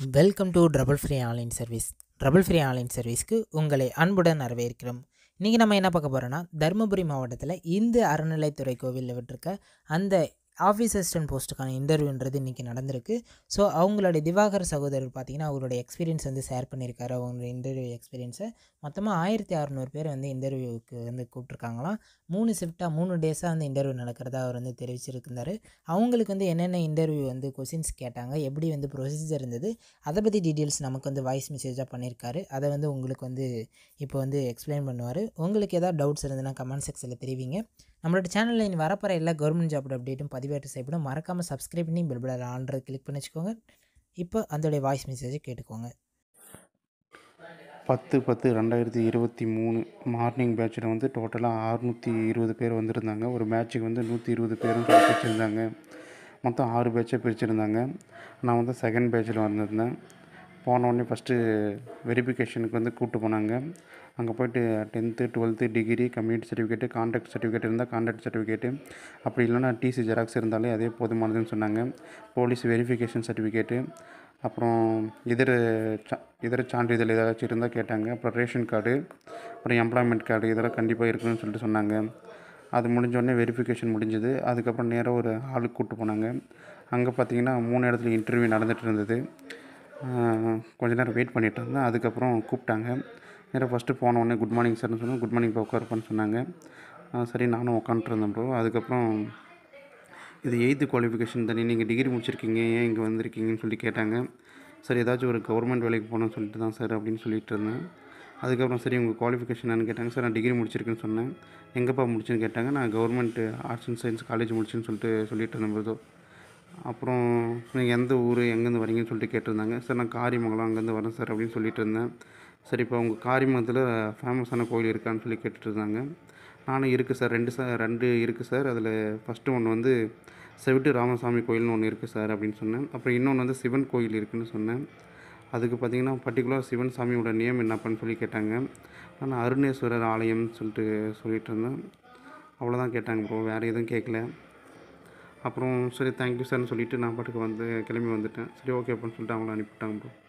welcome to trouble free online service trouble free online சர்வீஸ்க்கு உங்களை அன்புடன் வரவேற்கிறோம் இன்றைக்கி நம்ம என்ன பார்க்க போகிறோன்னா தருமபுரி மாவட்டத்தில் இந்து அறநிலைத்துறை கோவிலில் விட்டிருக்க அந்த ஆஃபீஸ் அசிஸ்டன்ட் போஸ்ட்டுக்கான இன்டர்வியூன்றது இன்றைக்கி நடந்திருக்கு ஸோ அவங்களுடைய திவாகர் சகோதரர் பார்த்தீங்கன்னா அவருடைய எக்ஸ்பீரியன்ஸ் வந்து ஷேர் பண்ணியிருக்காரு அவங்களோட இன்டர்வியூ எக்ஸ்பீரியன்ஸை மொத்தமாக ஆயிரத்தி அறநூறு பேர் வந்து இன்டர்வியூவுக்கு வந்து கூப்பிட்ருக்காங்களாம் மூணு ஷிஃப்ட்டாக மூணு டேஸாக வந்து இன்டர்வியூ நடக்கிறதா அவர் வந்து தெரிவிச்சிருந்தார் அவங்களுக்கு வந்து என்னென்ன இன்டர்வியூ வந்து கொஷின்ஸ் கேட்டாங்க எப்படி வந்து ப்ரொசீஜர் இருந்தது அதை பற்றி டீட்டெயில்ஸ் நமக்கு வந்து வாய்ஸ் மெசேஜாக பண்ணியிருக்காரு அதை வந்து உங்களுக்கு வந்து இப்போ வந்து எக்ஸ்பிளைன் பண்ணுவார் உங்களுக்கு ஏதாவது டவுட்ஸ் இருந்ததுன்னா கமெண்ட் செக்ஷனில் தெரிவிங்க நம்மளோட சேனலில் இனி வரப்போகிற எல்லா கவர்மெண்ட் ஜாப் அப்டேட்டும் பதிவேற்று செய்யப்படும் மறக்காமல் சப்ஸ்கிரைப் பண்ணி பெல் பட்டன் ஆன்றது கிளிக் பண்ணி வச்சுக்கோங்க இப்போ அதோடைய வாய்ஸ் மெசேஜை கேட்டுக்கோங்க பத்து பத்து ரெண்டாயிரத்தி இருபத்தி மூணு மார்னிங் பேட்சில் வந்து டோட்டலாக அறுநூற்றி இருபது பேர் வந்திருந்தாங்க ஒரு பேட்சுக்கு வந்து நூற்றி இருபது பேரும் சொல்லி பிரிச்சிருந்தாங்க மொத்தம் ஆறு பேட்சை பிரிச்சிருந்தாங்க நான் வந்து செகண்ட் பேட்சில் வந்திருந்தேன் போன உடனே ஃபஸ்ட்டு வெரிஃபிகேஷனுக்கு வந்து கூப்பிட்டு போனாங்க அங்கே போயிட்டு tenth twelfth degree community certificate contact certificate இருந்தால் கான்டாக்ட் சர்டிஃபிகேட்டு அப்படி இல்லைன்னா டிசி ஜெராக்ஸ் இருந்தாலே அதே போதுமானதுன்னு சொன்னாங்க போலீஸ் வெரிஃபிகேஷன் சர்டிஃபிகேட்டு அப்புறம் இதர சா இதர சான்றிதழ் ஏதாச்சும் இருந்தால் கேட்டாங்க அப்புறம் ரேஷன் கார்டு அப்புறம் எம்ப்ளாய்மெண்ட் கார்டு இதெல்லாம் கண்டிப்பாக இருக்கணும்னு சொல்லிட்டு சொன்னாங்க அது முடிஞ்சோடனே வெரிஃபிகேஷன் முடிஞ்சது அதுக்கப்புறம் நேராக ஒரு ஆளுக்கு கூப்பிட்டு போனாங்க அங்கே பார்த்தீங்கன்னா மூணு இடத்துல இன்டர்வியூ நடந்துகிட்டு இருந்தது கொஞ்ச நேரம் வெயிட் பண்ணிகிட்டு இருந்தேன் அதுக்கப்புறம் கூப்பிட்டாங்க நேராக ஃபஸ்ட்டு போன உடனே குட் மார்னிங் சார்னு சொன்னேன் குட் மார்னிங் இப்போ உட்காருப்பான்னு சொன்னாங்க சரி நானும் உட்காந்துருந்தேன் ப்ரோ அதுக்கப்புறம் இது எயித்து குவாலிஃபிகேஷன் தானே நீங்கள் டிகிரி முடிச்சிருக்கீங்க ஏன் இங்கே வந்திருக்கீங்கன்னு சொல்லி கேட்டாங்க சரி ஏதாச்சும் ஒரு கவர்மெண்ட் வேலைக்கு போகணும்னு சொல்லிட்டு தான் சார் அப்படின்னு சொல்லிட்டு இருந்தேன் அதுக்கப்புறம் சரி உங்கள் குவாலிஃபிகேஷன் என்னன்னு கேட்டாங்க சார் நான் டிகிரி முடிச்சிருக்கேன்னு சொன்னேன் எங்கேப்பா முடிச்சுன்னு கேட்டாங்க நான் government arts and science college முடிச்சுன்னு சொல்லிட்டு சொல்லிட்டு இருந்தேன் போதோ அப்புறம் நீங்கள் எந்த ஊர் எங்கேருந்து வரீங்கன்னு சொல்லிட்டு கேட்டிருந்தாங்க சார் நான் காரியமங்கலம் அங்கேருந்து வரேன் சார் அப்படின்னு சொல்லிட்டு இருந்தேன் சரி இப்போ உங்கள் காரியமங்கலத்தில் ஃபேமஸான கோயில் இருக்கான்னு சொல்லி கேட்டுட்டு இருந்தாங்க நானும் இருக்குது சார் ரெண்டு சார் ரெண்டு இருக்குது சார் அதில் ஃபஸ்ட்டு ஒன்று வந்து செவிட்டு ராமசாமி கோயில்னு ஒன்று இருக்குது சார் அப்படின்னு சொன்னேன் அப்புறம் இன்னொன்று வந்து சிவன் கோயில் இருக்குதுன்னு சொன்னேன் அதுக்கு பார்த்தீங்கன்னா பர்டிகுலர் சிவன் சாமியோட நேம் என்னப்பான்னு சொல்லி கேட்டாங்க நான் அருணேஸ்வரர் ஆலயம்னு சொல்லிட்டு சொல்லிட்டு இருந்தேன் அவ்வளோதான் கேட்டாங்க ப்ரோ வேறு எதுவும் கேட்கல அப்புறம் சரி தேங்க்யூ சார்னு சொல்லிவிட்டு நான் பாட்டுக்கு வந்து கிளம்பி வந்துட்டேன் சரி ஓகே அப்படின்னு சொல்லிட்டு அவங்கள அனுப்பிவிட்டாங்க ப்ரோ